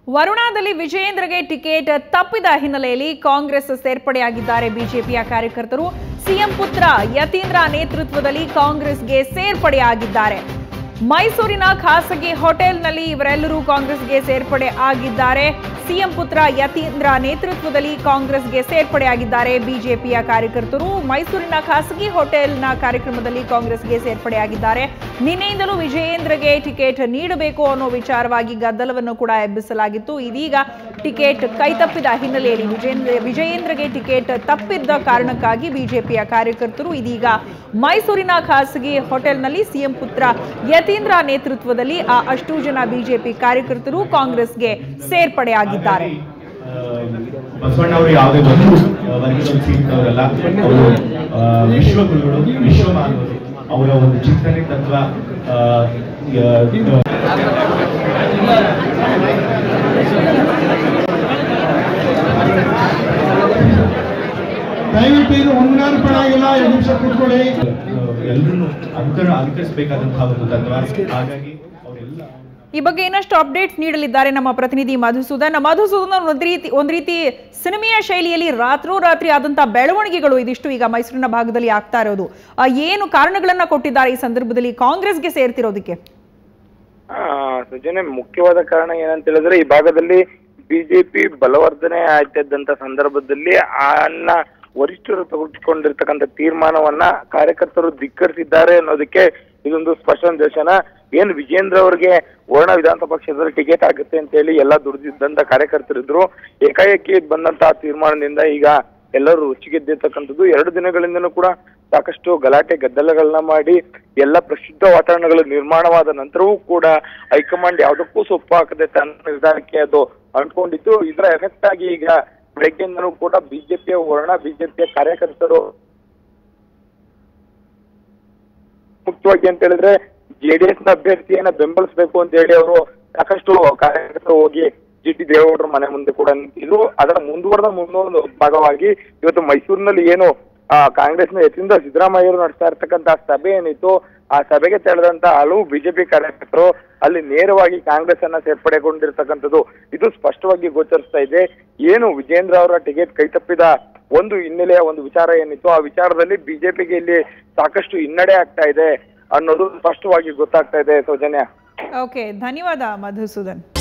ವರುಣಾದಲ್ಲಿ ವಿಜಯೇಂದ್ರಗೆ ticket ತಪ್ಪಿದ ಹಿನ್ನೆಲೆಯಲ್ಲಿ ಕಾಂಗ್ರೆಸ್ ಸೇರ್ಪಡೆಯಾಗಿದ್ದಾರೆ ಬಿಜೆಪಿಯ ಕಾರ್ಯಕರ್ತರು ಸಿಎಂ ಪುತ್ರ ಯತೀಂದ್ರ ನೇತೃತ್ವದಲ್ಲಿ ಕಾಂಗ್ರೆಸ್ಗೆ ಸೇರ್ಪಡೆಯಾಗಿದ್ದಾರೆ ಮೈಸೂರಿನ ಖಾಸಗಿ ಹೋಟೆಲ್ನಲ್ಲಿ ಇವರೆಲ್ಲರೂ ಕಾಂಗ್ರೆಸ್ಗೆ ಸೇರ್ಪಡೆ ಆಗಿದ್ದಾರೆ ಸಿಎಂ ಪುತ್ರ ಯತೀಂದ್ರ ನೇತೃತ್ವದಲ್ಲಿ ಕಾಂಗ್ರೆಸ್ಗೆ ಸೇರ್ಪಡೆಯಾಗಿದ್ದಾರೆ ಬಿಜೆಪಿಯ ಕಾರ್ಯಕರ್ತರು ಮೈಸೂರಿನ ಖಾಸಗಿ ಹೋಟೆಲ್ನ ಕಾರ್ಯಕ್ರಮದಲ್ಲಿ ಕಾಂಗ್ರೆಸ್ಗೆ ಸೇರ್ಪಡೆಯಾಗಿದ್ದಾರೆ ನಿನ್ನೆಯಿಂದಲೂ ವಿಜಯೇಂದ್ರಗೆ ಟಿಕೆಟ್ ನೀಡಬೇಕು ಅನ್ನೋ ವಿಚಾರವಾಗಿ ಗದ್ದಲವನ್ನು ಕೂಡ ಎಬ್ಬಿಸಲಾಗಿತ್ತು ಇದೀಗ ಟಿಕೆಟ್ ಕೈತಪ್ಪಿದ ಹಿನ್ನೆಲೆಯಲ್ಲಿ ವಿಜೇಂದ್ರ ವಿಜಯೇಂದ್ರಗೆ ಟಿಕೆಟ್ ತಪ್ಪಿದ್ದ ಕಾರಣಕ್ಕಾಗಿ ಬಿಜೆಪಿಯ ಕಾರ್ಯಕರ್ತರು ಇದೀಗ ಮೈಸೂರಿನ ಖಾಸಗಿ ಹೋಟೆಲ್ನಲ್ಲಿ ಸಿಎಂ ಪುತ್ರ ಯತೀಂದ್ರ ನೇತೃತ್ವದಲ್ಲಿ ಆ ಅಷ್ಟು ಜನ ಬಿಜೆಪಿ ಕಾರ್ಯಕರ್ತರು ಕಾಂಗ್ರೆಸ್ಗೆ ಸೇರ್ಪಡೆಯಾಗಿದ್ದಾರೆ ಬಸವಣ್ಣ ಅವರು ಯಾವುದೇ ಒಂದು ವರ್ಗದಲ್ಲಿ ಸೀಮಿತವರಲ್ಲ ಅವರು ಆ, ವಿಶ್ವಗುರುಗಳು ವಿಶ್ವ ಮಾನವರು ಅವರ ಒಂದು ಚಿಂತನೆ ತತ್ವ ಆ, ಯ- ದಯವಿಟ್ಟು ಇದು ಒಂದಿನಾರು ರೂಪಾಯಿ ಆಗಿಲ್ಲ ಎರಡು ನಿಮಿಷ ಕೂತ್ಕೊಳ್ಳಿ ಎಲ್ಲರನ್ನು ಅನುಕರ ಅನುಕರಿಸಬೇಕಾದಂತಹ ಒಂದು ತತ್ವ ಹಾಗಾಗಿ ಅವರೆಲ್ಲ ಈ ಬಗ್ಗೆ ಇನ್ನಷ್ಟು ಅಪ್ಡೇಟ್ಸ್ ನೀಡಲಿದ್ದಾರೆ ನಮ್ಮ ಪ್ರತಿನಿಧಿ ಮಧುಸೂದನ್ ಮಧುಸೂದನ್ ಒಂದ್ ರೀತಿ ಒಂದ್ ರೀತಿ ಸಿನಿಮೆಯ ಶೈಲಿಯಲ್ಲಿ ರಾತ್ರೋರಾತ್ರಿ ಆದಂತಹ ಬೆಳವಣಿಗೆಗಳು ಇದಿಷ್ಟು ಈಗ ಮೈಸೂರಿನ ಭಾಗದಲ್ಲಿ ಆಗ್ತಾ ಇರೋದು ಆ, ಏನು ಕಾರಣಗಳನ್ನ ಕೊಟ್ಟಿದ್ದಾರೆ ಈ ಸಂದರ್ಭದಲ್ಲಿ ಕಾಂಗ್ರೆಸ್ಗೆ ಸೇರ್ತಿರೋದಕ್ಕೆ ಆ, ಸೃಜನೆ ಮುಖ್ಯವಾದ ಕಾರಣ ಏನಂತ ಹೇಳಿದ್ರೆ ಈ ಭಾಗದಲ್ಲಿ ಬಿಜೆಪಿ ಬಲವರ್ಧನೆ ಆಗ್ತಾ ಇದ್ದಂತ ಸಂದರ್ಭದಲ್ಲಿ ಅನ್ನ ವರಿಷ್ಠರು ತೆಗೆದುಕೊಂಡಿರ್ತಕ್ಕಂಥ ತೀರ್ಮಾನವನ್ನ ಕಾರ್ಯಕರ್ತರು ಧಿಕ್ಕರಿಸಿದ್ದಾರೆ ಅನ್ನೋದಕ್ಕೆ ಇದೊಂದು ಸ್ಪಷ್ಟ ನಿದರ್ಶನ ಏನು ವಿಜೇಂದ್ರ ಅವರಿಗೆ ವರ್ಣ ವಿಧಾನಸಭಾ ಪಕ್ಷದಲ್ಲಿ ಟಿಕೆಟ್ ಆಗುತ್ತೆ ಅಂತ ಹೇಳಿ ಎಲ್ಲ ದುಡಿದಿದ್ದಂತ ಕಾರ್ಯಕರ್ತರಿದ್ರು ಏಕಾಏಕಿ ಬಂದಂತಹ ತೀರ್ಮಾನದಿಂದ ಈಗ ಎಲ್ಲರೂ ರುಚಿಗೆದ್ದಿರ್ತಕ್ಕಂಥದ್ದು ಎರಡು ದಿನಗಳಿಂದನೂ ಕೂಡ ಸಾಕಷ್ಟು ಗಲಾಟೆ ಗದ್ದಲಗಳನ್ನ ಮಾಡಿ ಎಲ್ಲ ಪ್ರಸಿದ್ಧ ವಾತಾವರಣಗಳು ನಿರ್ಮಾಣವಾದ ನಂತರವೂ ಕೂಡ ಹೈಕಮಾಂಡ್ ಯಾವುದಕ್ಕೂ ಸೊಪ್ಪು ಹಾಕದೆ ತನ್ನ ನಿರ್ಧಾರಕ್ಕೆ ಅದು ಅಂಟ್ಕೊಂಡಿತ್ತು ಇದರ ಎಫೆಕ್ಟ್ ಆಗಿ ಈಗ ಬೆಳಗ್ಗೆಯಿಂದನೂ ಕೂಡ ಬಿಜೆಪಿಯ ವರ್ಣ ಬಿಜೆಪಿಯ ಕಾರ್ಯಕರ್ತರು ಮುಖ್ಯವಾಗಿ ಅಂತ ಹೇಳಿದ್ರೆ ಜೆಡಿಎಸ್ ನ ಅಭ್ಯರ್ಥಿಯನ್ನ ಬೆಂಬಲಿಸಬೇಕು ಅಂತ ಹೇಳಿ ಅವರು ಸಾಕಷ್ಟು ಕಾರ್ಯಕರ್ತರು ಹೋಗಿ ಜಿ ಟಿ ದೇವೇಗೌಡರ ಮನೆ ಮುಂದೆ ಕೂಡ ನಿಂತಿದ್ರು ಅದರ ಮುಂದುವರೆದ ಮುಂದೊಂದು ಭಾಗವಾಗಿ ಇವತ್ತು ಮೈಸೂರಿನಲ್ಲಿ ಏನು ಆ ಕಾಂಗ್ರೆಸ್ನ ಯತಿಂದ ಸಿದ್ದರಾಮಯ್ಯರು ನಡೆಸ್ತಾ ಇರ್ತಕ್ಕಂತ ಸಭೆ ಏನಿತ್ತು ಆ ಸಭೆಗೆ ತೆರಳಿದಂತ ಹಲವು ಬಿಜೆಪಿ ಕಾರ್ಯಕರ್ತರು ಅಲ್ಲಿ ನೇರವಾಗಿ ಕಾಂಗ್ರೆಸ್ ಅನ್ನ ಸೇರ್ಪಡೆಗೊಂಡಿರ್ತಕ್ಕಂಥದ್ದು ಇದು ಸ್ಪಷ್ಟವಾಗಿ ಗೋಚರಿಸ್ತಾ ಇದೆ ಏನು ವಿಜೇಂದ್ರ ಅವರ ಟಿಕೆಟ್ ಕೈತಪ್ಪಿದ ಒಂದು ಹಿನ್ನೆಲೆಯ ಒಂದು ವಿಚಾರ ಏನಿತ್ತು ಆ ವಿಚಾರದಲ್ಲಿ ಬಿಜೆಪಿಗೆ ಇಲ್ಲಿ ಸಾಕಷ್ಟು ಹಿನ್ನಡೆ ಆಗ್ತಾ ಇದೆ ಅನ್ನೋದು ಸ್ಪಷ್ಟವಾಗಿ ಗೊತ್ತಾಗ್ತಾ ಇದೆ ಸೌಜನ್ಯ ಓಕೆ ಧನ್ಯವಾದ ಮಧುಸೂದನ್